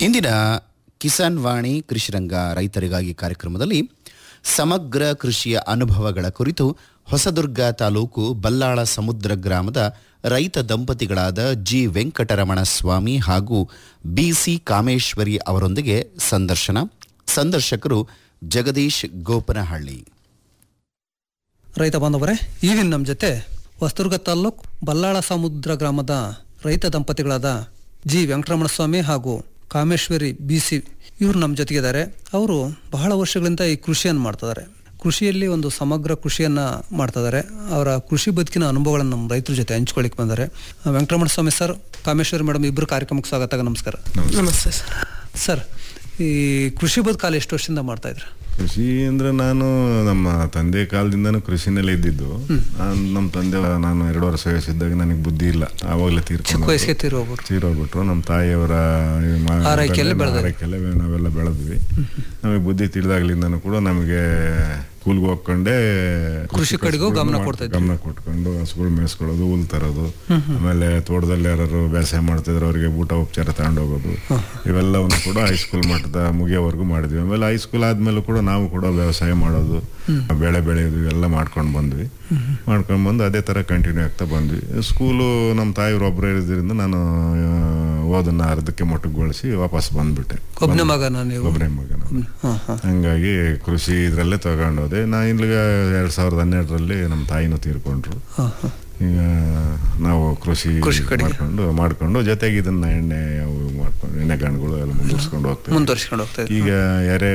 ಇಂದಿನ ಕಿಸಾನ್ ವಾಣಿ ಕೃಷಿರಂಗ ರೈತರಿಗಾಗಿ ಕಾರ್ಯಕ್ರಮದಲ್ಲಿ ಸಮಗ್ರ ಕೃಷಿಯ ಅನುಭವಗಳ ಕುರಿತು ಹೊಸದುರ್ಗ ತಾಲೂಕು ಬಲ್ಲಾಳ ಸಮುದ್ರ ಗ್ರಾಮದ ರೈತ ದಂಪತಿಗಳಾದ ಜಿ ವೆಂಕಟರಮಣ ಸ್ವಾಮಿ ಹಾಗೂ ಬಿಸಿ ಕಾಮೇಶ್ವರಿ ಅವರೊಂದಿಗೆ ಸಂದರ್ಶನ ಸಂದರ್ಶಕರು ಜಗದೀಶ್ ಗೋಪನಹಳ್ಳಿ ರೈತ ಬಾಂಧವರೇ ಈಗಿನ ನಮ್ಮ ಜೊತೆ ಹೊಸದುರ್ಗ ತಾಲ್ಲೂಕು ಬಲ್ಲಾಳ ಸಮುದ್ರ ಗ್ರಾಮದ ರೈತ ದಂಪತಿಗಳಾದ ಜಿ ವೆಂಕಟರಮಣ ಸ್ವಾಮಿ ಹಾಗೂ ಕಾಮೇಶ್ವರಿ ಬಿ ಸಿ ಇವರು ನಮ್ಮ ಜೊತೆಗಿದ್ದಾರೆ ಅವರು ಬಹಳ ವರ್ಷಗಳಿಂದ ಈ ಕೃಷಿಯನ್ನು ಮಾಡ್ತಿದ್ದಾರೆ ಕೃಷಿಯಲ್ಲಿ ಒಂದು ಸಮಗ್ರ ಕೃಷಿಯನ್ನ ಮಾಡ್ತಿದ್ದಾರೆ ಅವರ ಕೃಷಿ ಬದುಕಿನ ಅನುಭವಗಳನ್ನು ನಮ್ಮ ರೈತರ ಜೊತೆ ಹಂಚ್ಕೊಳ್ಳಿಕ್ಕೆ ಬಂದ್ದಾರೆ ವೆಂಕಟರಮಣ ಸ್ವಾಮಿ ಸರ್ ಕಾಮೇಶ್ವರಿ ಮೇಡಮ್ ಇಬ್ಬರು ಕಾರ್ಯಕ್ರಮಕ್ಕೆ ಸ್ವಾಗತ ನಮಸ್ಕಾರ ನಮಸ್ತೆ ಸರ್ ಸರ್ ಈ ಕೃಷಿ ಬದುಕಾಲ ಎಷ್ಟು ವರ್ಷದಿಂದ ಮಾಡ್ತಾ ಇದ್ರು ಕೃಷಿ ಅಂದ್ರೆ ನಾನು ನಮ್ಮ ತಂದೆ ಕಾಲದಿಂದನೂ ಕೃಷಿನಲ್ಲೇ ಇದ್ದಿದ್ದು ನಾನ್- ನಮ್ಮ ತಂದೆ ನಾನು ಎರಡು ವರ್ಷ ವಯಸ್ಸಿದ್ದಾಗ ನನಗೆ ಬುದ್ಧಿ ಇಲ್ಲ ಆವಾಗಲೇ ಚಿಕ್ಕ ತೀರ್ಕೊಂಡು ವಯಸ್ಸಿಗೆ ತೀರೋಗ್ರು ತೀರೋಗ್ಬಿಟ್ರು ನಮ್ಮ ತಾಯಿಯವರ ಈ ಮ- ಆರೈಕೆಯಲ್ಲಿ ಬೆಳೆದ್ರಿ. ಆರೈಕೆಯಲ್ಲೇ ನಾವೆಲ್ಲ ಬೆಳೆದ್ವಿ ನಮಗೆ ಬುದ್ಧಿ ತಿಳಿದಾಗ್ಲಿಂದನೂ ಕೂಡ ನಮಗೆ ಸ್ಕೂಲ್ಗೆ ಹೋಗ್ಕೊಂಡೆ ಕೃಷಿ ಕಡೆಗೂ ಗಮನ ಕೊಡ್ತಾ ಇದ್ರಿ. ಗಮನ ಕೊಟ್ಕೊಂಡು ಹಸುಗಳು ಮೇಯಿಸ್ಕೊಳ್ಳೋದು ಹುಲ್ ತರೋದು ಆಮೇಲೆ ತೋಟದಲ್ಲಿ ಯಾರು ಬೇಸಾಯ ಮಾಡ್ತಿದ್ರು ಅವರಿಗೆ ಊಟ ಉಪಚಾರ ತಗೊಂಡೋಗೋದು ಇವೆಲ್ಲವನ್ನು ಕೂಡ ಹೈಸ್ಕೂಲ್ ಮಟ್ಟದ ಮುಗಿಯೋವರೆಗೂ ಮಾಡಿದ್ವಿ ಆಮೇಲೆ ಹೈಸ್ಕೂಲ್ ಆದ್ಮೇಲೂ ಕೂಡ ನಾವು ಕೂಡ ವ್ಯವಸಾಯ ಮಾಡೋದು ಬೆಳೆ ಬೆಳೆಯೋದು ಇವೆಲ್ಲ ಮಾಡ್ಕೊಂಡು ಬಂದ್ವಿ ಮಾಡ್ಕೊಂಡು ಬಂದು ಅದೇ ತರ ಕಂಟಿನ್ಯೂ ಆಗ್ತಾ ಬಂದ್ವಿ ಸ್ಕೂಲು ನಮ್ಮ ತಾಯಿಯವರು ಒಬ್ಬರೇ ಇರೋದ್ರಿಂದ ನಾನು ಆ, ಓದನ್ನ ಅರ್ಧಕ್ಕೆ ಮೊಟ್ಟಗೊಳಿಸಿ ವಾಪಸ್ ಬಂದ್ಬಿಟ್ಟೆ ಒಬ್ಬನೇ ಮಗನ ನೀವು ಒಬ್ಬರೇ ಮಗ ನಾನು. ಹಾಂ ಹಾಂ ಹಂಗಾಗಿ ಕೃಷಿ ಇದ್ರಲ್ಲೇ ತಗೊಂಡೋದೆ ನಾ ಇಲ್ಲಿಗ ಎರಡ್ ಸಾವಿರದ ಹನ್ನೆರಡರಲ್ಲಿ ನಮ್ಮ ತಾಯಿನೂ ತೀರ್ಕೊಂಡ್ರು ಹಾಂ ಹಾಂ ಈಗ ನಾವು ಕೃಷಿ ಕೃಷಿ ಕಡೆಗೆ. ಮಾಡ್ಕೊಂಡು ಮಾಡ್ಕೊಂಡು ಜೊತೆಗೆ ಇದನ್ನ ಎಣ್ಣೆ ಅವು ಇವು ಮಾಡ್ಕೊಂಡು ಎಣ್ಣೆ ಗಾಣಗಳು ಎಲ್ಲ ಮುಂದುವರ್ಸ್ಕೊಂಡು ಹೋಗ್ತೇವೆ ಮುಂದುವರ್ಸ್ಕೊಂಡು ಹೋಗ್ತಾ ಇದ್ರು ಈಗ ಎರೆ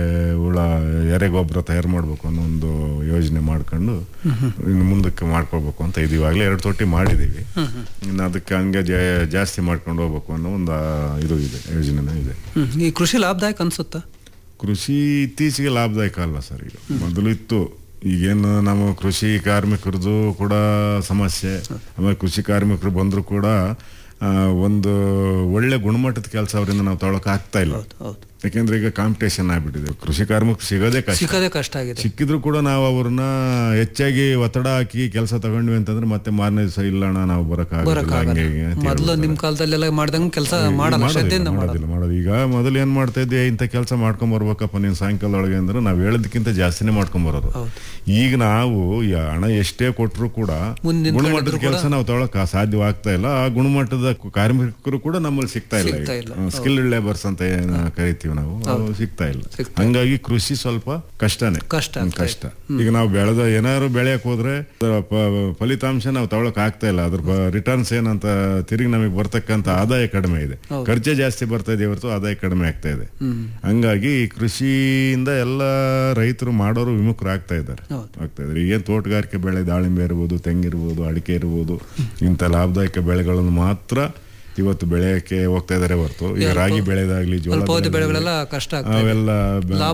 ಹುಳ ಎರೆ ಗೊಬ್ಬರ ತಯಾರು ಮಾಡ್ಬೇಕು ಅನ್ನೋ ಒಂದು ಯೋಜನೆ ಮಾಡ್ಕೊಂಡು ಇನ್ನು ಮುಂದಕ್ಕೆ ಮಾಡ್ಕೊಳ್ಬೇಕು ಅಂತ ಇದೀವಿ ಆಗ್ಲೇ ಎರಡು ತೊಟ್ಟಿ ಮಾಡಿದೀವಿ ಇನ್ನು ಅದಕ್ಕೆ ಹಂಗೆ ಜಾ- ಜಾಸ್ತಿ ಮಾಡ್ಕೊಂಡು ಹೋಗ್ಬೇಕು ಅನ್ನೋ ಒಂದು ಆ, ಇದು ಇದೆ ಯೋಜನೆನೂ ಇದೆ ಹ್ಮ್. ಈ ಕೃಷಿ ಲಾಭದಾಯಕ ಅನ್ಸುತ್ತಾ ಕೃಷಿ ಇತ್ತೀಚೆಗೆ ಲಾಭದಾಯಕ ಅಲ್ಲ ಸರ್ ಈಗ ಮೊದಲು ಇತ್ತು ಈಗೇನು ನಮ್ಮ ಕೃಷಿ ಕಾರ್ಮಿಕರದು ಕೂಡ ಸಮಸ್ಯೆ ಆಮೇಲೆ ಕೃಷಿ ಕಾರ್ಮಿಕರು ಬಂದರೂ ಕೂಡ ಆ, ಒಂದು ಒಳ್ಳೆ ಗುಣಮಟ್ಟದ ಕೆಲಸ ಅವರಿಂದ ನಾವು ತೊಗೊಳಕ್ ಆಗ್ತಾ ಇಲ್ಲ ಹೌದು ಹೌದು ಯಾಕೆಂದ್ರೆ ಈಗ ಕಾಂಪಿಟೇಷನ್ ಆಗ್ಬಿಟ್ಟಿದೆ ಕೃಷಿ ಕಾರ್ಮಿಕರು ಸಿಗೋದೇ ಕಷ್ಟ ಸಿಕ್ಕದೇ ಕಷ್ಟ ಆಗಿದೆ ಸಿಕ್ಕಿದ್ರು ಕೂಡ ನಾವು ಅವ್ರನ್ನ ಹೆಚ್ಚಾಗಿ ಒತ್ತಡ ಹಾಕಿ ಕೆಲಸ ತಗೊಂಡ್ವಿ ಅಂತಂದ್ರೆ ಮತ್ತೆ ಮಾರನೇ ದಿವಸ ಇಲ್ಲಣ್ಣ ನಾವು ಬರಕ್ಕಾಗಲ್ಲ ಬರಕ್ಕಾಗಲ್ಲ ಹಂಗೆ ಹಿಂಗೆ ಅಂತ ಮೊದಲು ಹೇಳ್ಬಿಡ್ತಾರೆ. ನಿಮ್ ಕಾಲದಲ್ಲೆಲ್ಲ ಮಾಡ್ದಂಗೆ ಕೆಲಸ ಮಾಡಲ್ಲ ಮಾಡೋದಿಲ್ಲ, ಶ್ರದ್ಧೆಯಿಂದ ಮಾಡಲ್ಲ ಮಾಡೋದಿಲ್ಲ ಮಾಡೋದು ಈಗ ಮೊದಲು ಏನ್ ಮಾಡ್ತಾ ಇದ್ದೆ ಇಂಥ ಕೆಲಸ ಮಾಡ್ಕೊಂಡ್ ಬರ್ಬೇಕಪ್ಪ ನೀನ್ ಸಾಯಂಕಾಲದೊಳಗೆ ಅಂದ್ರೆ ನಾವ್ ಹೇಳೋದಕ್ಕಿಂತ ಜಾಸ್ತಿನೇ ಮಾಡ್ಕೊಂಡ್ ಬರೋದು ಹೌದು. ಈಗ ನಾವು ಈ ಹಣ ಎಷ್ಟೇ ಕೊಟ್ಟರು ಕೂಡ ಮುಂದಿನ ಗುಣಮಟ್ಟದ ಕಡೆದ್ರು ಕೆಲಸ ನಾವು ತೊಗೊಳಕ್ ಸಾಧ್ಯವಾಗ್ತಾ ಇಲ್ಲ ಆ ಗುಣಮಟ್ಟದ ಕಾರ್ಮಿಕರು ಕೂಡ ನಮ್ಮಲ್ಲಿ ಸಿಗ್ತಾ ಸಿಗ್ತಾ ಇಲ್ಲ. ಇಲ್ಲ ಸ್ಕಿಲ್ ಲೇಬರ್ಸ್ ಅಂತ ಏನ್ ಕರಿತೀವಿ ನಾವು ಅವು ಸಿಗ್ತಾ ಇಲ್ಲ ಹಂಗಾಗಿ ಕೃಷಿ ಸ್ವಲ್ಪ ಕಷ್ಟನೇ ಕಷ್ಟ ಹ್ಮ್, ಆಗ್ತಾ ಕಷ್ಟ ಈಗ ನಾವು ಬೆಳೆದ ಏನಾದ್ರು ಬೆಳೆಯಕ್ ಹೋದ್ರೆ ಅದರ ಪ- ಫಲಿತಾಂಶ ನಾವು ತಗೊಳಕ್ ಆಗ್ತಾ ಇಲ್ಲ ಅದ್ರ ರಿಟರ್ನ್ಸ್ ಏನಂತ ತಿರುಗಿ ನಮಗೆ ಬರ್ತಕ್ಕಂತ ಆದಾಯ ಕಡಿಮೆ ಇದೆ ಖರ್ಚೆ ಜಾಸ್ತಿ ಬರ್ತಾ ಇದೆ ಹೊರತು ಆದಾಯ ಕಡಿಮೆ ಆಗ್ತಾ ಇದೆ ಹಂಗಾಗಿ ಈ ಕೃಷಿಯಿಂದ ಎಲ್ಲ ರೈತರು ಮಾಡೋರು ವಿಮುಖರು ಆಗ್ತಾ ಇದ್ದಾರೆ ಹೌದು. ಆಗ್ತಾ ಇದ್ದಾರೆ ಏನ್ ತೋಟಗಾರಿಕೆ ಬೆಳೆ ದಾಳಿಂಬೆ ಇರ್ಬೋದು ತೆಂಗಿರ್ಬೋದು ಅಡಿಕೆ ಇರ್ಬೋದು ಇಂಥ ಲಾಭದಾಯಕ ಬೆಳೆಗಳನ್ನು ಮಾತ್ರ ಇವತ್ತು ಬೆಳೆಯಕ್ಕೆ ಹೋಗ್ತಾ ಇದಾರೆ ಹೊರತು ಈಗ ರಾಗಿ ಬೆಳೆದಾಗ್ಲಿ ಜೋಳ ಅಲ್ಪಾವಧಿ ಬೆಳೆದಾಗ್ಲಿ, ಬೆಳೆಗಳೆಲ್ಲ ಕಷ್ಟ ಆಗ್ತದೆ ಅವೆಲ್ಲ ಬ-